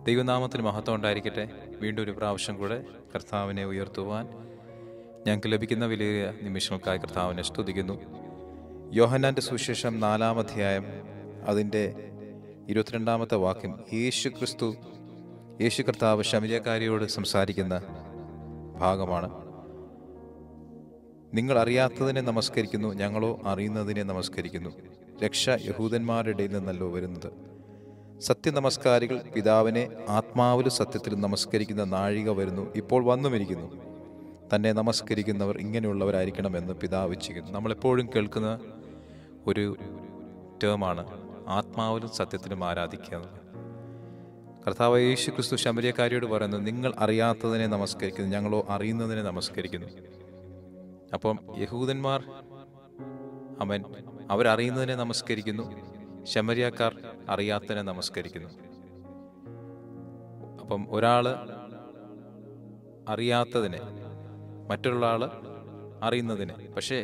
ദൈവനാമത്തിന് മഹത്വം ഉണ്ടായിരിക്കട്ടെ വീണ്ടും ഒരു പ്രാവശ്യം കൂടെ കർത്താവിനെ ഉയർത്തുവാൻ ഞങ്ങൾക്ക് ലഭിക്കുന്ന വലിയ നിമിഷങ്ങൾക്കായി കർത്താവിനെ സ്തുതിക്കുന്നു യോഹന്നാൻ്റെ സുവിശേഷം നാലാം അധ്യായം അതിൻ്റെ ഇരുപത്തിരണ്ടാമത്തെ വാക്യം യേശു ക്രിസ്തു യേശു കർത്താവ് ശമിരക്കാരിയോട് സംസാരിക്കുന്ന ഭാഗമാണ് നിങ്ങൾ അറിയാത്തതിനെ നമസ്കരിക്കുന്നു ഞങ്ങളോ അറിയുന്നതിനെ നമസ്കരിക്കുന്നു രക്ഷ യഹൂദന്മാരുടെ ഇടയിൽ നിന്നല്ലോ വരുന്നത് സത്യനമസ്കാരികൾ പിതാവിനെ ആത്മാവിലും സത്യത്തിലും നമസ്കരിക്കുന്ന നാഴിക വരുന്നു ഇപ്പോൾ വന്നുമിരിക്കുന്നു തന്നെ നമസ്കരിക്കുന്നവർ ഇങ്ങനെയുള്ളവരായിരിക്കണമെന്ന് പിതാവ് ഇച്ഛിക്കുന്നു നമ്മളെപ്പോഴും കേൾക്കുന്ന ഒരു ടേമാണ് ആത്മാവിലും സത്യത്തിലും ആരാധിക്കുക എന്നുള്ളത്. കർത്താവ് യേശു ക്രിസ്തു ശമരിയക്കാരിയോട് പറയുന്നു നിങ്ങൾ അറിയാത്തതിനെ നമസ്കരിക്കുന്നു ഞങ്ങളോ അറിയുന്നതിനെ നമസ്കരിക്കുന്നു അപ്പം യഹൂദന്മാർ അവൻ അവരറിയുന്നതിനെ നമസ്കരിക്കുന്നു ശമരിയക്കാർ അറിയാത്തതിനെ നമസ്കരിക്കുന്നു അപ്പം ഒരാള് അറിയാത്തതിനെ മറ്റുള്ള ആള് അറിയുന്നതിനെ പക്ഷേ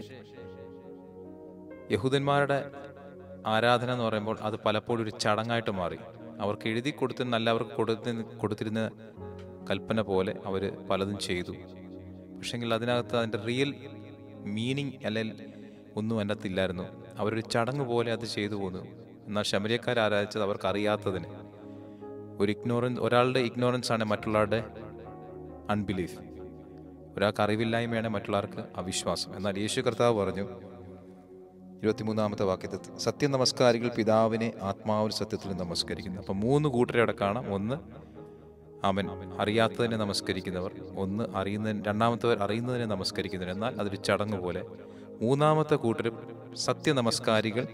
യഹൂദന്മാരുടെ ആരാധന എന്ന് പറയുമ്പോൾ അത് പലപ്പോഴും ഒരു ചടങ്ങായിട്ട് മാറി അവർക്ക് എഴുതി കൊടുത്തിരുന്ന അവർക്ക് കൊടുത്തി കൊടുത്തിരുന്ന കൽപ്പന പോലെ അവർ പലതും ചെയ്തു പക്ഷെങ്കിൽ അതിനകത്ത് അതിൻ്റെ റിയൽ മീനിങ് അല്ലെങ്കിൽ ഒന്നും അതിനകത്ത് ഇല്ലായിരുന്നു അവരൊരു ചടങ്ങ് പോലെ അത് ചെയ്തു പോന്നു എന്നാൽ ശമരിയക്കാർ ആരാധിച്ചത് അവർക്ക് അറിയാത്തതിന് ഒരു ഇഗ്നോറൻസ് ഒരാളുടെ ഇഗ്നോറൻസ് ആണ് മറ്റുള്ളവരുടെ അൺബിലീഫ് ഒരാൾക്ക് അറിവില്ലായ്മയാണ് മറ്റുള്ളവർക്ക് അവിശ്വാസം എന്നാൽ യേശു കർത്താവ് പറഞ്ഞു ഇരുപത്തിമൂന്നാമത്തെ വാക്യത്തിൽ സത്യ നമസ്കാരികൾ പിതാവിനെ ആത്മാവിൽ സത്യത്തിൽ നമസ്കരിക്കുന്നു അപ്പം മൂന്ന് കൂട്ടരെ അവിടെ കാണാം ഒന്ന് അവൻ അറിയാത്തതിനെ നമസ്കരിക്കുന്നവർ ഒന്ന് അറിയുന്ന രണ്ടാമത്തവർ അറിയുന്നതിനെ നമസ്കരിക്കുന്നവർ എന്നാൽ അതൊരു ചടങ്ങ് പോലെ മൂന്നാമത്തെ കൂട്ടരും സത്യ നമസ്കാരികൾ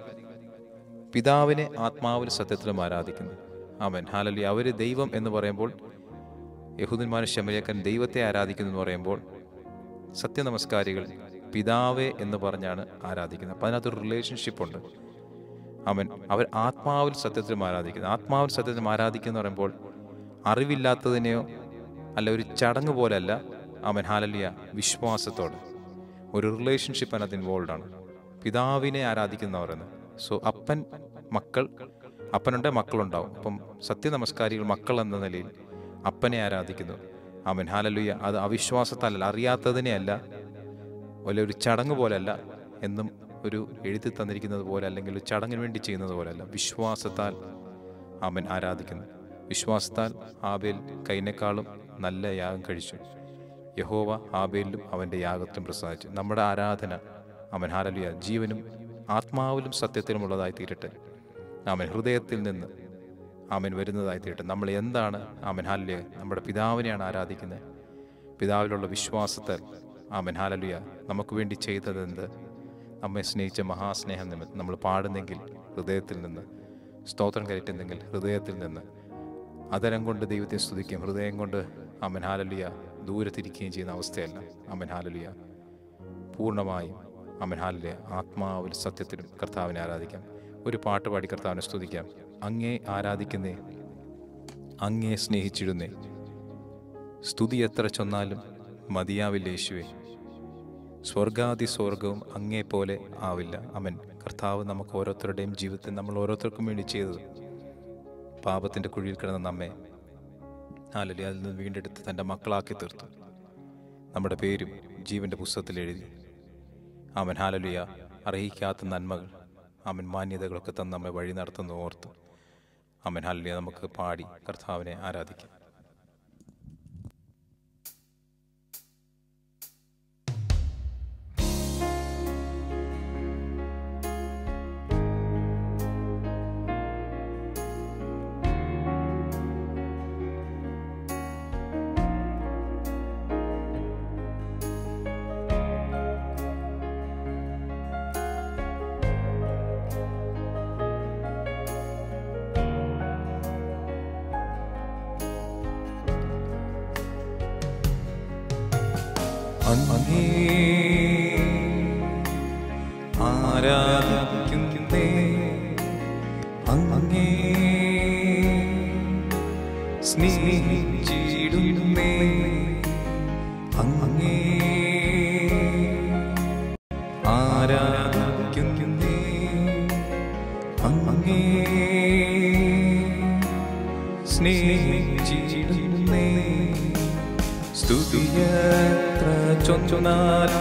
പിതാവിനെ ആത്മാവിൽ സത്യത്തിലും ആരാധിക്കുന്നു അവൻ ഹാലലി അവർ ദൈവം എന്ന് പറയുമ്പോൾ യഹൂദന്മാർ ശമരിയക്കൻ ദൈവത്തെ ആരാധിക്കുന്നു എന്ന് പറയുമ്പോൾ സത്യനമസ്കാരികൾ പിതാവേ എന്ന് പറഞ്ഞാണ് ആരാധിക്കുന്നത് അപ്പം അതിനകത്തൊരു റിലേഷൻഷിപ്പ് ഉണ്ട് അവൻ അവർ ആത്മാവിൽ സത്യത്തിലും ആരാധിക്കുന്നു ആത്മാവിൽ സത്യത്തിലും ആരാധിക്കുന്നു എന്ന് പറയുമ്പോൾ അറിവില്ലാത്തതിനെയോ അല്ല ഒരു ചടങ്ങ് പോലല്ല അവൻ ഹാലലിയ വിശ്വാസത്തോടെ ഒരു റിലേഷൻഷിപ്പ് അതിനകത്ത് ഇൻവോൾവ് ആണ് പിതാവിനെ ആരാധിക്കുന്നവർ എന്ന് സോ അപ്പൻ മക്കൾ അപ്പനുണ്ട് മക്കളുണ്ടാവും അപ്പം സത്യനമസ്കാരികൾ മക്കൾ എന്ന നിലയിൽ അപ്പനെ ആരാധിക്കുന്നു അവൻ ഹാലലുയ അത് അവിശ്വാസത്താലല്ല അറിയാത്തതിനെ അല്ല വല്ല ഒരു ചടങ്ങ് പോലല്ല എന്നും ഒരു എഴുതി തന്നിരിക്കുന്നത് പോലെ അല്ലെങ്കിൽ ഒരു ചടങ്ങിന് വേണ്ടി ചെയ്യുന്നത് പോലല്ല വിശ്വാസത്താൽ അവൻ ആരാധിക്കുന്നു വിശ്വാസത്താൽ ആബേൽ കൈനേക്കാളും നല്ല യാഗം കഴിച്ചു യഹോവ ആബേലിലും അവൻ്റെ യാഗത്തിലും പ്രസാദിച്ചു നമ്മുടെ ആരാധന അവൻ ഹാലലുയ ജീവനും ആത്മാവിലും സത്യത്തിലുമുള്ളതായി തീരട്ടെ അവൻ ഹൃദയത്തിൽ നിന്ന് ആമൻ വരുന്നതായി തീരട്ടെ നമ്മൾ എന്താണ് ആമൻ ഹാലലിയ നമ്മുടെ പിതാവിനെയാണ് ആരാധിക്കുന്നത് പിതാവിലുള്ള വിശ്വാസത്താൽ ആമൻ ഹാലലിയ നമുക്ക് വേണ്ടി ചെയ്തതെന്ത് നമ്മെ സ്നേഹിച്ച മഹാസ്നേഹം നിമിത്തം നമ്മൾ പാടുന്നെങ്കിൽ ഹൃദയത്തിൽ നിന്ന് സ്തോത്രം കയറ്റുന്നെങ്കിൽ ഹൃദയത്തിൽ നിന്ന് അതരം കൊണ്ട് ദൈവത്തെ സ്തുതിക്കുകയും ഹൃദയം കൊണ്ട് അമൻ ഹാലലിയ ദൂരത്തിരിക്കുകയും ചെയ്യുന്ന അവസ്ഥയല്ല അമൻ ഹാലലിയ പൂർണ്ണമായും അമൻ ഹാലലിയ ആത്മാവിൽ സത്യത്തിലും കർത്താവിനെ ആരാധിക്കാം ഒരു പാട്ട് പാടി കർത്താവിനെ സ്തുതിക്കാം അങ്ങേ ആരാധിക്കുന്നേ അങ്ങേ സ്നേഹിച്ചിടുന്നേ സ്തുതി എത്ര ചൊന്നാലും മതിയാവില്ല യേശുവേ സ്വർഗാദി സ്വർഗവും അങ്ങേ പോലെ ആവില്ല അവൻ കർത്താവ് നമുക്ക് ഓരോരുത്തരുടെയും ജീവിതത്തിൽ നമ്മൾ ഓരോരുത്തർക്കും വേണ്ടി ചെയ്തത് പാപത്തിൻ്റെ കുഴിയിൽ കിടന്ന നമ്മെ ആലലി അതിൽ നിന്ന് വീണ്ടെടുത്ത് തൻ്റെ മക്കളാക്കി തീർത്തു നമ്മുടെ പേരും ജീവൻ്റെ പുസ്തകത്തിൽ എഴുതി അവൻ ഹാലലിയ അർഹിക്കാത്ത നന്മകൾ അവൻ മാന്യതകളൊക്കെ തന്ന് നമ്മെ വഴി നടത്തുന്നു ഓർത്ത് അവൻ ഹാലലിയ നമുക്ക് പാടി കർത്താവിനെ ആരാധിക്കാം അങ്ങേ ആരാധിക്കുന്നേ അങ്ങേ സ്നേഹിച്ചിടുന്നേ അങ്ങേ ആരാധിക്കുന്നേ അങ്ങേ സ്നേഹ സ്നേഹിച്ചിടുന്നേ സ്തുതിയത്ര ചൊന്നാൽ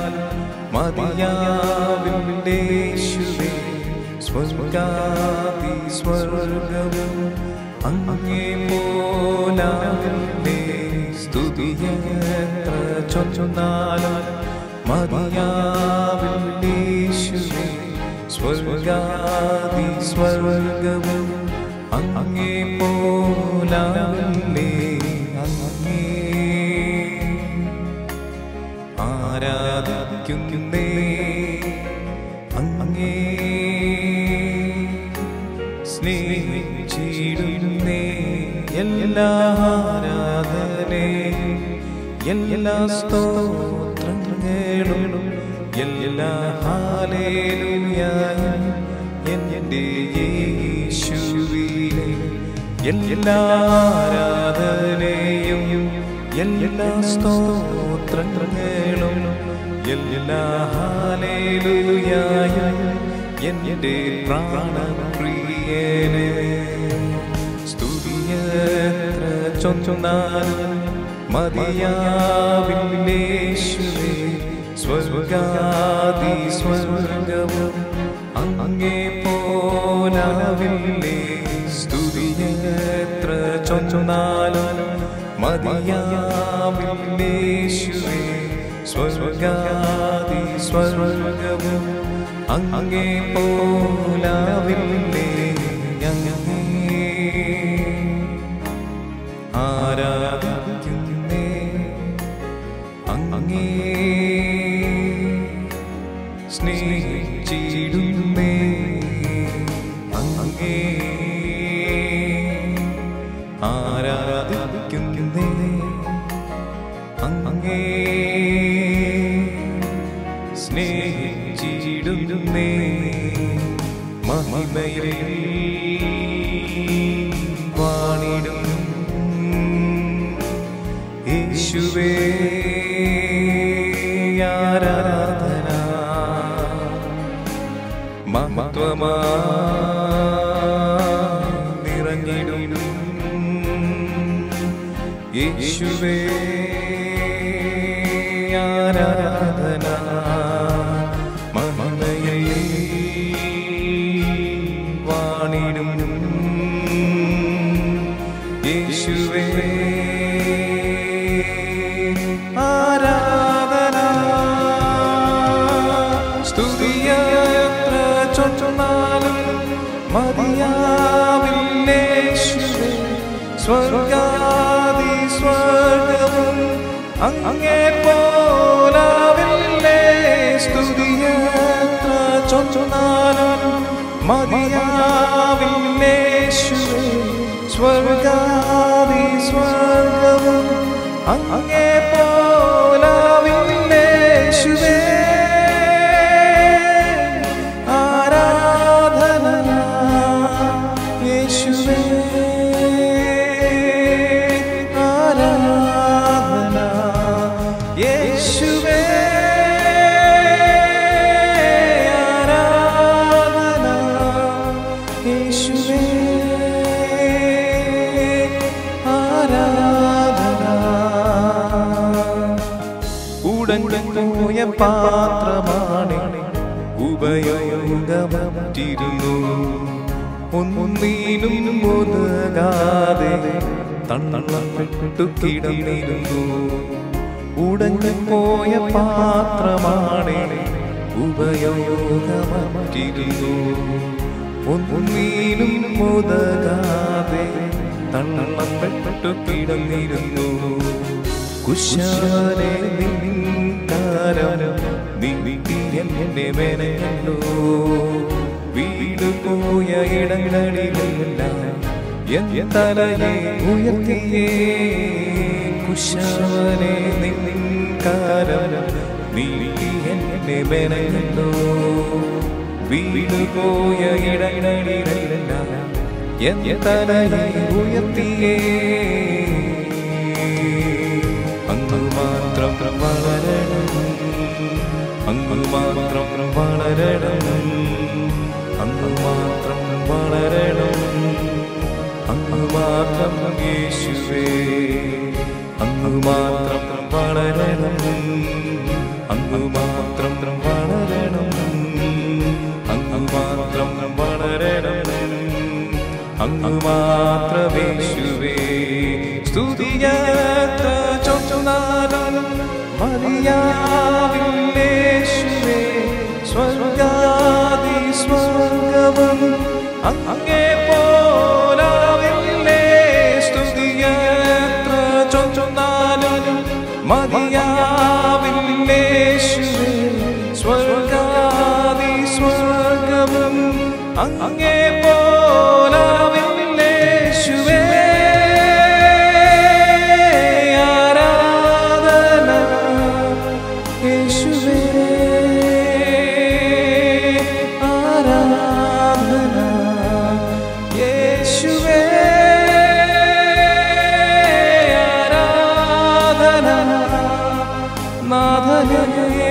മതിയാവില്ലേശുവേ സ്വർഗാതി സ്വർഗവും അങ്ങേ പോലാവില്ലേ സ്തുതിയത്ര ചൊന്നാൽ മതിയാവില്ലേശുവേ സ്വർഗാതി സ്വർഗവും അങ്ങേ പോലാവില്ലേ അങ്ങേ ആരാധിക്കുന്നേ അങ്ങേ സ്നേഹിച്ചിടുന്നേ എല്ലാ ആരാധനേ എല്ലാ സ്തോത്രങ്ങളും എല്ലാ ഹാലേലുയായും എൻ്റെ യേശുവിലെ എല്ലാ ആരാധനയും എല്ലാ സ്തോത്രങ്ങളും എല്ലാ ഹാലേലുയായും എൻ്റെ പ്രാണപ്രിയനെ സ്തുതിയത്ര ചൊന്നാലും മതിയാവില്ലേശുവേ സ്വർഗാതി സ്വർഗവും അങ്ങേ പോലാവില്ലേ സ്തുതിയത്ര ചൊന്നാലും മതിയാവില്ലേശുവേ സ്വർഗാതി സ്വർഗവും അങ്ങേ പോലാവില്ലേ അങ്ങേ ആരാധിക്കുന്നേ അങ്ങേ സ്നേഹിച്ചിടുന്നേ അങ്ങേ ആരാധിക്കുന്നേ അങ്ങേ സ്നേഹിച്ചിടുന്നേ മഹിമയിൽ വാണിടും യേശുവേ ആരാധന മഹത്വമാ നിറഞ്ഞിടും യേശുവേ ആരാധന മമതയിൽ വാണിടും യേശുവേ ആരാധന സ്തുതിയത്ര ചൊന്നാലും മതിയാവില്ലേശുവേ സ്വർഗാതി സ്വർഗവും അങ്ങേ പോലാവില്ലേ സ്തുതിയത്ര ചൊന്നാലും മതിയാവില്ലേശുവേ സ്വർഗാതി സ്വർഗവും അങ്ങേ പോലാവില്ലേശുവേ ആരാധന യേശുവേ ആരാധന യേശുവേ ആരാധന യേശുവേ ആരാധന ഉടൻപോയ പാത്രമാണ് ഉപയോഗമറ്റിരുന്നു ഒന്നീനും ഒതുകാതെ തണ്ണപ്പെട്ടു കിടന്നിരുന്നു ഉടഞ്ഞുപോയ പാത്രമാണ് ഉപയോഗമറ്റിരുന്നു ഒന്നീനും ഒതുകാതെ തണ്ണപ്പെട്ടു കിടന്നിരുന്നു കുശാലെ നിൻകാരം നിന്നെ മെനയല്ലോ വീട് പോയ ഇടങ്ങളിലെല്ലാം എൻ തലയെ ഉയർത്തിയേ കുശാലെ നിൻകാരം നീ എന്നെ മെനയല്ലോ വീട് പോയ ഇടങ്ങളിലെല്ലാം എൻ തലയെ ഉയർത്തിയേ അങ്ങ് മാത്രം വളരണം അങ്ങ് മാത്രം വളരണം അങ്ങ് മാത്രം വളരണം അങ്ങ് മാത്രം യേശുവേ അങ്ങ് മാത്രം വളരണം അങ്ങ് മാത്രം വളരണം അങ്ങ് മാത്രം വളരണം അങ്ങ് മാത്രമേശുവേ സ്തുതിയത്ത ചൊന്നാലും മറിയാവില്ലേശുവേ സ്വർഗാദി സ്വർഗവും അങ്ങേ പോലാവില്ലേ സ്തുതിയത്ര ചൊന്നാലും മതിയാവില്ലേശുവേ സ്വർഗാദി സ്വർഗവും അങ്ങേ പോലാവില്ലേശുവേ ആരാധന യേശുവേ ആരാധന യേശുവേ ആരാധന നാഥനേ